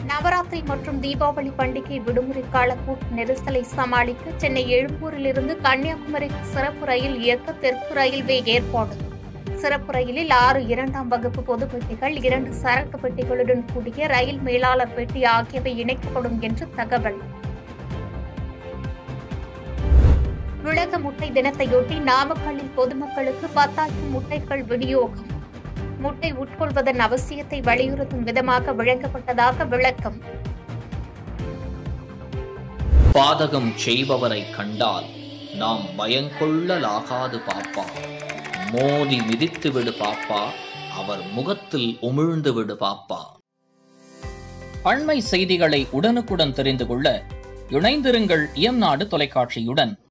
நவராத்திரி மற்றும் தீபாவளி பண்டிகை விடுமுறை கால கூட்ட நெரிசலை சமாளிக்க சென்னை எழும்பூரிலிருந்து கன்னியாகுமரிக்கு சிறப்பு ரயில் இயக்க தெற்கு ரயில்வே ஏற்பாடு சிறப்பு ரயிலில் ஆறு இரண்டாம் வகுப்பு பொது பெட்டிகள் இரண்டு சரக்கு பெட்டிகளுடன் கூடிய ரயில் மேலாளர் பெட்டி ஆகியவை இணைக்கப்படும் என்று தகவல் உலக முட்டை தினத்தையொட்டி நாமக்கல்லில் பொதுமக்களுக்கு பத்தாயிரம் முட்டைகள் விநியோகம் முட்டை உட்கொள்வதன் அவசியத்தை வலியுறுத்தும் விதமாக வழங்கப்பட்டதாக விளக்கம் பாதகம் செய்பவரை கண்டால் நாம் பயங்கொள்ளலாகாது பாப்பா மோதி மிதித்து விடு பாப்பா அவர் முகத்தில் உமிழ்ந்து விடு பாப்பா அண்மை செய்திகளை உடனுக்குடன் தெரிந்து கொள்ள இணைந்திருங்கள் இயம்நாடு தொலைக்காட்சியுடன்